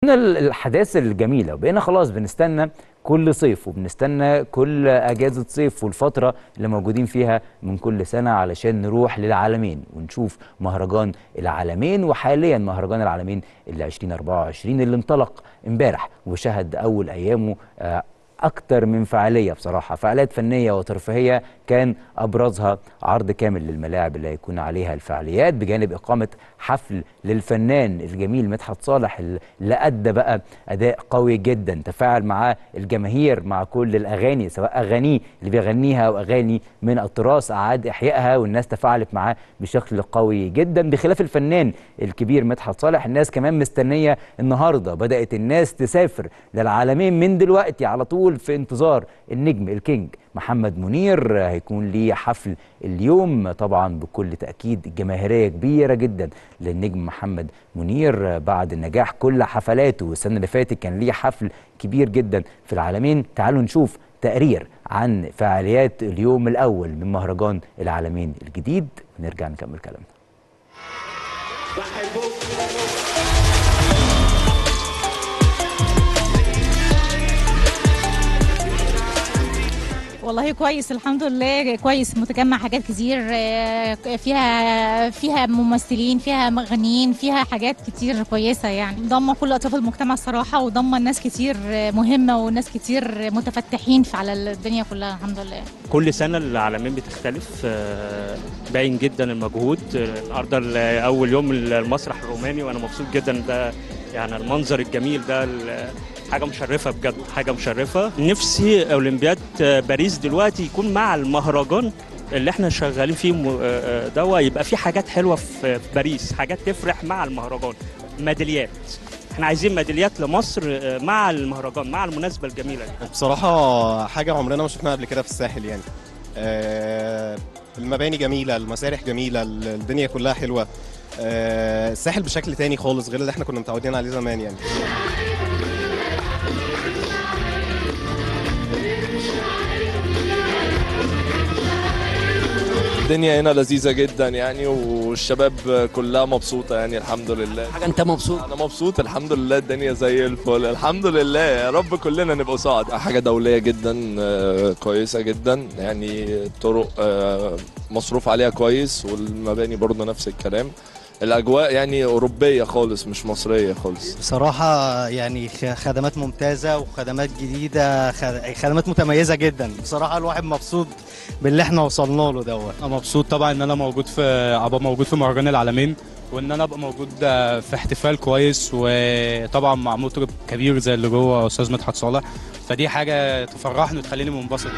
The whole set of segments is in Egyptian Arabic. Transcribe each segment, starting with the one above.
من الحداثة الجميلة وبقينا خلاص بنستنى كل صيف وبنستنى كل اجازه صيف والفتره اللي موجودين فيها من كل سنه علشان نروح للعالمين ونشوف مهرجان العالمين وحاليا مهرجان العالمين اللي 2024 اللي انطلق امبارح وشهد اول ايامه آه، اكتر من فعاليه بصراحه فعاليات فنيه وترفيهيه كان ابرزها عرض كامل للملاعب اللي هيكون عليها الفعاليات بجانب اقامه حفل للفنان الجميل مدحت صالح اللي ادى بقى اداء قوي جدا تفاعل مع الجماهير مع كل الاغاني سواء اغانيه اللي بيغنيها او اغاني من التراث اعاد احيائها والناس تفاعلت معاه بشكل قوي جدا بخلاف الفنان الكبير مدحت صالح الناس كمان مستنيه النهارده بدات الناس تسافر للعالمين من دلوقتي على طول في انتظار النجم الكينج محمد منير هيكون ليه حفل اليوم طبعا بكل تأكيد جماهيرية كبيرة جدا للنجم محمد منير بعد نجاح كل حفلاته السنة اللي فاتت كان ليه حفل كبير جدا في العالمين تعالوا نشوف تقرير عن فعاليات اليوم الأول من مهرجان العالمين الجديد ونرجع نكمل كلامنا والله كويس الحمد لله كويس متجمع حاجات كتير آه، فيها فيها ممثلين فيها مغنيين فيها حاجات كتير كويسه يعني ضمه كل اطراف المجتمع الصراحه وضمه ناس كتير آه، مهمه وناس كتير متفتحين في على الدنيا كلها الحمد لله كل سنة العالمين بتختلف آه، باين جدا المجهود آه، النهارده ال- أول يوم المسرح الروماني وأنا مبسوط جدا ده يعني المنظر الجميل ده ال- حاجة مشرفة بجد حاجة مشرفة نفسي أولمبياد آه، باريس دلوقتي يكون مع المهرجان اللي احنا شغالين فيه م- آه، آه، دوا يبقى في حاجات حلوة في في باريس حاجات تفرح مع المهرجان ميداليات احنا عايزين ميداليات لمصر آه، مع المهرجان مع المناسبة الجميلة دي بصراحة حاجة عمرنا ما شفناها قبل كده في الساحل يعني آه، المباني جميلة المسارح جميلة الدنيا كلها حلوة آه، الساحل بشكل تاني خالص غير اللي احنا كنا متعودين عليه زمان يعني الدنيا هنا لذيذة جدا يعني والشباب كلها مبسوطة يعني الحمد لله حاجه انت مبسوط أنا مبسوط الحمد لله الدنيا زي الفل الحمد لله يا رب كلنا نبقى سعد حاجة دولية جدا آه، كويسة جدا يعني الطرق آه، مصروف عليها كويس والمباني برضه نفس الكلام الأجواء يعني أوروبية خالص مش مصرية خالص بصراحة يعني خ- خدمات ممتازة وخدمات جديدة خ- خدمات متميزة جدا بصراحة الواحد مبسوط باللي احنا وصلنا له دوت انا مبسوط طبعا ان انا موجود في ابقى موجود في مهرجان العالمين وان انا ابقى موجود في احتفال كويس وطبعا مع مطرب كبير زي اللي جوه استاذ مدحت صالح فدي حاجه تفرحني وتخليني منبسط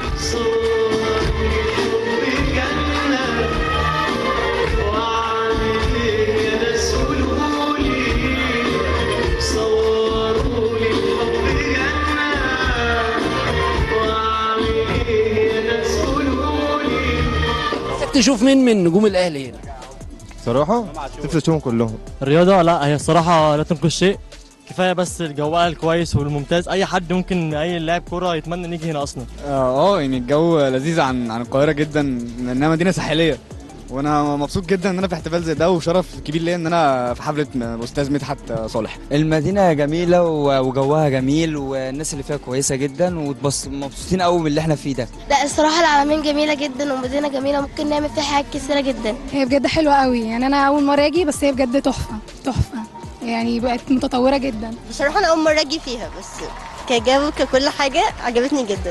نفسك تشوف مين من نجوم الاهلي هنا صراحة نفسي اشوفهم كلهم الرياضة لا هي الصراحة لا تنقص شيء كفاية بس الجو الكويس والممتاز أي حد ممكن أي لاعب كورة يتمنى نيجي هنا أصلا اه يعني الجو لذيذ عن عن القاهرة جدا لانها مدينة ساحلية وانا مبسوط جدا ان انا في احتفال زي ده وشرف كبير ليا ان انا في حفلة استاذ مدحت صالح المدينة جميلة و- وجوها جميل والناس اللي فيها كويسة جدا ومبسوطين قوي من اللي احنا فيه ده لا الصراحة العالمين جميلة جدا ومدينة جميلة ممكن نعمل فيها حاجات كثيرة جدا هي بجد حلوة قوي يعني أنا أول مرة أجي بس هي بجد تحفة تحفة يعني بقت متطورة جدا بصراحة أنا أول مرة أجي فيها بس كجو ككل حاجة عجبتني جدا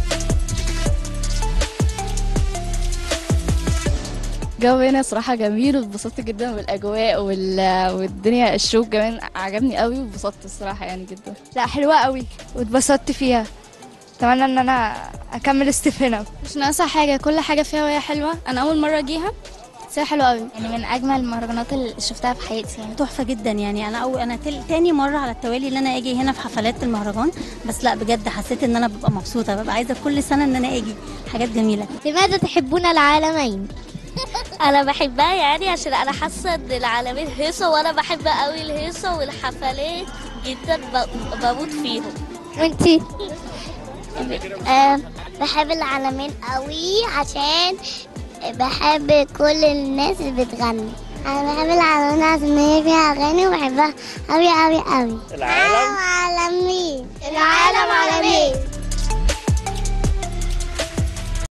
الجو هنا صراحة جميل واتبسطت جدا بالأجواء وال... والدنيا الشوك كمان عجبني قوي واتبسطت الصراحة يعني جدا لا حلوة قوي واتبسطت فيها اتمنى ان انا اكمل ستيف هنا مش ناقصة حاجة كل حاجة فيها وهي حلوة أنا أول مرة أجيها بس هي حلوة أوي يعني من اجمل المهرجانات اللي شفتها في حياتي يعني تحفه جدا يعني انا أو انا تل... تاني مره على التوالي اللي انا اجي هنا في حفلات المهرجان بس لا بجد حسيت ان انا ببقى مبسوطه ببقى عايزه كل سنه ان انا اجي حاجات جميله لماذا تحبون العالمين انا بحبها يعني عشان انا حاسه ان العالمين هيصه وانا بحب قوي الهيصه والحفلات جدا ب- بموت فيهم وانتي آه، بحب العالمين قوي عشان بحب كل الناس اللي بتغني انا بحب العالمين عشان هي فيها اغاني وبحبها اوي اوي اوي العالم عالم